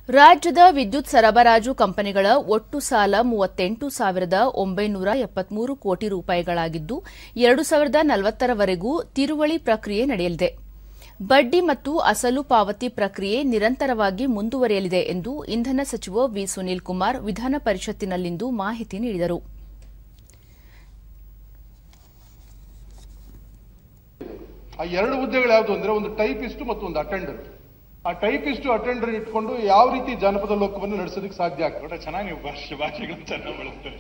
ರಾಜ್ಯದ ವಿದ್ಯುತ್ ಸರಬರಾಜು ಕಂಪನಿಗಳ ಒಟ್ಟು ಸಾಲ ಮೂವತ್ತೆಂಟು ಸಾವಿರದ ಒಂಬೈನೂರ ಎಪ್ಪತ್ಮೂರು ಕೋಟಿ ರೂಪಾಯಿಗಳಾಗಿದ್ದು ಎರಡು ಸಾವಿರದ ನಲವತ್ತರವರೆಗೂ ತಿರುವಳಿ ಪ್ರಕ್ರಿಯೆ ನಡೆಯಲಿದೆ ಬಡ್ಡಿ ಮತ್ತು ಅಸಲು ಪಾವತಿ ಪ್ರಕ್ರಿಯೆ ನಿರಂತರವಾಗಿ ಮುಂದುವರಿಯಲಿದೆ ಎಂದು ಇಂಧನ ಸಚಿವ ವಿ ಸುನೀಲ್ ಕುಮಾರ್ ವಿಧಾನ ಪರಿಷತ್ತಿನಲ್ಲಿಂದು ಮಾಹಿತಿ ನೀಡಿದರು ಆ ಎರಡು ಹುದ್ದೆಗಳು ಯಾವುದು ಅಂದ್ರೆ ಒಂದು ಟೈಪಿಸ್ಟ್ ಮತ್ತು ಒಂದು ಅಟೆಂಡರ್ ಆ ಟೈಪಿಸ್ಟ್ ಅಟೆಂಡರ್ ಇಟ್ಕೊಂಡು ಯಾವ ರೀತಿ ಜಾನಪದ ಲೋಕವನ್ನು ನಡೆಸೋದಕ್ಕೆ ಸಾಧ್ಯ ಆಗ್ತದೆ ಕೂಡ ಚೆನ್ನಾಗಿ ನೀವು ಭಾಷೆ ಭಾಷೆಗಳನ್ನು ಚೆನ್ನಾಗಿ ಬಳಸ್ತಾರೆ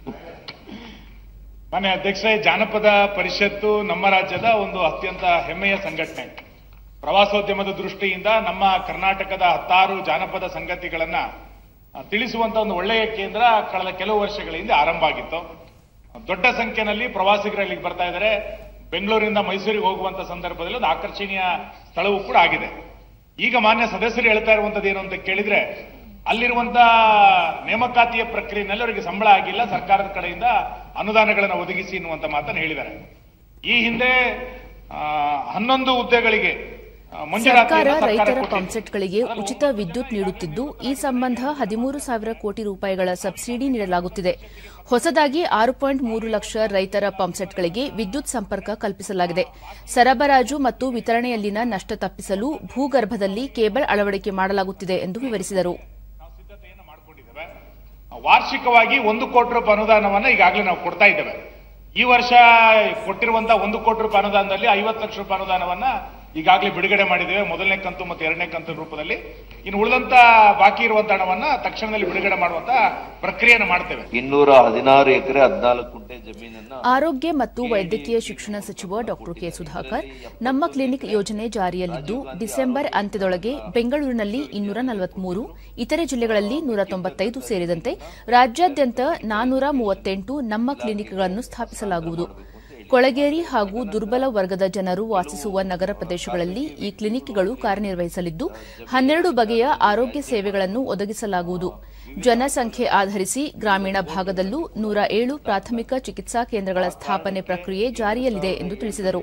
ಮಾನ್ಯ ಅಧ್ಯಕ್ಷರೇ ಜಾನಪದ ಪರಿಷತ್ತು ನಮ್ಮ ರಾಜ್ಯದ ಒಂದು ಅತ್ಯಂತ ಹೆಮ್ಮೆಯ ಸಂಘಟನೆ ಪ್ರವಾಸೋದ್ಯಮದ ದೃಷ್ಟಿಯಿಂದ ನಮ್ಮ ಕರ್ನಾಟಕದ ಹತ್ತಾರು ಜಾನಪದ ಸಂಗತಿಗಳನ್ನ ಆ, ತಿಳಿಸುವಂತ ಒಂದು ಒಳ್ಳೆಯ ಕೇಂದ್ರ ಕಳೆದ ಕೆಲವು ವರ್ಷಗಳ ಹಿಂದೆ ಆರಂಭ ಆಗಿತ್ತು ದೊಡ್ಡ ಸಂಖ್ಯೆಯಲ್ಲಿ ಪ್ರವಾಸಿಗರು ಇಲ್ಲಿಗೆ ಬರ್ತಾ ಇದ್ದಾರೆ ಬೆಂಗಳೂರಿಂದ ಮೈಸೂರಿಗೆ ಹೋಗುವಂತ ಸಂದರ್ಭದಲ್ಲಿ ಒಂದು ಆಕರ್ಷಣೀಯ ಸ್ಥಳವೂ ಕೂಡ ಆಗಿದೆ ಈಗ ಮಾನ್ಯ ಸದಸ್ಯರು ಹೇಳ್ತಾ ಇರುವಂತದ್ದು ಏನು ಅಂತ ಕೇಳಿದ್ರೆ ಅಲ್ಲಿರುವಂತ ನೇಮಕಾತಿಯ ಪ್ರಕ್ರಿಯೆನಲ್ಲಿ ಅವರಿಗೆ ಸಂಬಳ ಆಗಿಲ್ಲ ಸರ್ಕಾರದ ಕಡೆಯಿಂದ ಅನುದಾನಗಳನ್ನು ಒದಗಿಸಿ ಎನ್ನುವಂತ ಮಾತನ್ನು ಹೇಳಿದ್ದಾರೆ ಈ ಹಿಂದೆ ಆ, ಹನ್ನೊಂದು ಹುದ್ದೆಗಳಿಗೆ ಆ, ಮಂಜೂರಾತಿಯನ್ನ ಸರ್ಕಾರ ರೈತರ ಕೊಟ್ಟಿದೆ. ಪಂಪ್ಸೆಟ್ಗಳಿಗೆ ಉಚಿತ ವಿದ್ಯುತ್ ನೀಡುತ್ತಿದ್ದು ಈ ಸಂಬಂಧ ಹದಿಮೂರು ಸಾವಿರ ಕೋಟಿ ರೂಪಾಯಿಗಳ ಸಬ್ಸಿಡಿ ನೀಡಲಾಗುತ್ತಿದೆ ಹೊಸದಾಗಿ ಆರು ಪಾಯಿಂಟ್ ಮೂರು ಲಕ್ಷ ರೈತರ ಪಂಪ್ಸೆಟ್ಗಳಿಗೆ ವಿದ್ಯುತ್ ಸಂಪರ್ಕ ಕಲ್ಪಿಸಲಾಗಿದೆ ಸರಬರಾಜು ಮತ್ತು ವಿತರಣೆಯಲ್ಲಿನ ನಷ್ಟ ತಪ್ಪಿಸಲು ಭೂಗರ್ಭದಲ್ಲಿ ಕೇಬಲ್ ಅಳವಡಿಕೆ ಮಾಡಲಾಗುತ್ತಿದೆ ಎಂದು ವಿವರಿಸಿದರು ನಾವು ಸಿದ್ಧತೆಯನ್ನು ಮಾಡ್ಕೊಂಡಿದ್ದೇವೆ ವಾರ್ಷಿಕವಾಗಿ ಒಂದು ಕೋಟಿ ರೂಪಾಯಿ ಅನುದಾನವನ್ನ ಈಗಾಗಲೇ ನಾವು ಕೊಡ್ತಾ ಇದ್ದೇವೆ ಈ ವರ್ಷ ಕೊಟ್ಟಿರುವಂತಹ ಒಂದು ಕೋಟಿ ರೂಪಾಯಿ ಅನುದಾನದಲ್ಲಿ ಐವತ್ತು ಲಕ್ಷ ರೂಪಾಯಿ ಅನುದಾನವನ್ನ ಈಗಾಗಲೇ ಬಿಡುಗಡೆ ಮಾಡಿದ್ದೇವೆ ಮೊದಲನೇ ಕಂತು ಮತ್ತು ಎರಡನೇ ಕಂತು ರೂಪದಲ್ಲಿ ಇನ್ನು ಉಳಿದಂತ ಬಾಕಿ ಇರುವಂತ ಹಣವನ್ನ ತಕ್ಷಣದಲ್ಲಿ ಬಿಡುಗಡೆ ಮಾಡುವಂತ ಪ್ರಕ್ರಿಯೆಯನ್ನು ಮಾಡ್ತೇವೆ ಇನ್ನೂರ ಹದಿನಾರು ಎಕರೆ ಹದಿನಾಲ್ಕು ಕುಂಟೆ ಜಮೀನನ್ನ ಆರೋಗ್ಯ ಮತ್ತು ವೈದ್ಯಕೀಯ ಶಿಕ್ಷಣ ಸಚಿವ ಡಾ ಕೆ ಸುಧಾಕರ್ ನಮ್ಮ ಕ್ಲಿನಿಕ್ ಯೋಜನೆ ಜಾರಿಯಲ್ಲಿದ್ದು ಡಿಸೆಂಬರ್ ಅಂತ್ಯದೊಳಗೆ ಬೆಂಗಳೂರಿನಲ್ಲಿ ಇನ್ನೂರ ನಲವತ್ಮೂರು ಇತರೆ ಜಿಲ್ಲೆಗಳಲ್ಲಿ ನೂರ ತೊಂಬತ್ತೈದು ಸೇರಿದಂತೆ ರಾಜ್ಯಾದ್ಯಂತ ನಾನ್ನೂರ ಮೂವತ್ತೆಂಟು ನಮ್ಮ ಕ್ಲಿನಿಕ್ಗಳನ್ನು ಸ್ಥಾಪಿಸಲಾಗುವುದು ಕೊಳಗೇರಿ ಹಾಗೂ ದುರ್ಬಲ ವರ್ಗದ ಜನರು ವಾಸಿಸುವ ನಗರ ಪ್ರದೇಶಗಳಲ್ಲಿ ಈ ಕ್ಲಿನಿಕ್ಗಳು ಕಾರ್ಯನಿರ್ವಹಿಸಲಿದ್ದು ಹನ್ನೆರಡು ಬಗೆಯ ಆರೋಗ್ಯ ಸೇವೆಗಳನ್ನು ಒದಗಿಸಲಾಗುವುದು ಜನಸಂಖ್ಯೆ ಆಧರಿಸಿ ಗ್ರಾಮೀಣ ಭಾಗದಲ್ಲೂ ನೂರ ಏಳು ಪ್ರಾಥಮಿಕ ಚಿಕಿತ್ಸಾ ಕೇಂದ್ರಗಳ ಸ್ಥಾಪನೆ ಪ್ರಕ್ರಿಯೆ ಜಾರಿಯಲ್ಲಿದೆ ಎಂದು ತಿಳಿಸಿದರು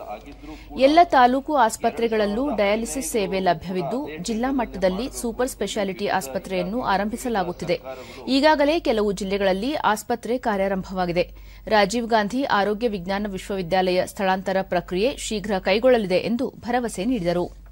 ಎಲ್ಲ ತಾಲೂಕು ಆಸ್ಪತ್ರೆಗಳಲ್ಲೂ ಡಯಾಲಿಸಿಸ್ ಸೇವೆ ಲಭ್ಯವಿದ್ದು ಜಿಲ್ಲಾ ಮಟ್ಟದಲ್ಲಿ ಸೂಪರ್ ಸ್ಪೆಷಾಲಿಟಿ ಆಸ್ಪತ್ರೆಯನ್ನು ಆರಂಭಿಸಲಾಗುತ್ತಿದೆ ಈಗಾಗಲೇ ಕೆಲವು ಜಿಲ್ಲೆಗಳಲ್ಲಿ ಆಸ್ಪತ್ರೆ ಕಾರ್ಯಾರಂಭವಾಗಿದೆ ರಾಜೀವ್ ಗಾಂಧಿ ಆರೋಗ್ಯ ವಿಜ್ಞಾನ ವಿಶ್ವವಿದ್ಯಾಲಯ ಸ್ಥಳಾಂತರ ಪ್ರಕ್ರಿಯೆ ಶೀಘ್ರ ಕೈಗೊಳ್ಳಲಿದೆ ಎಂದು ಭರವಸೆ ನೀಡಿದರು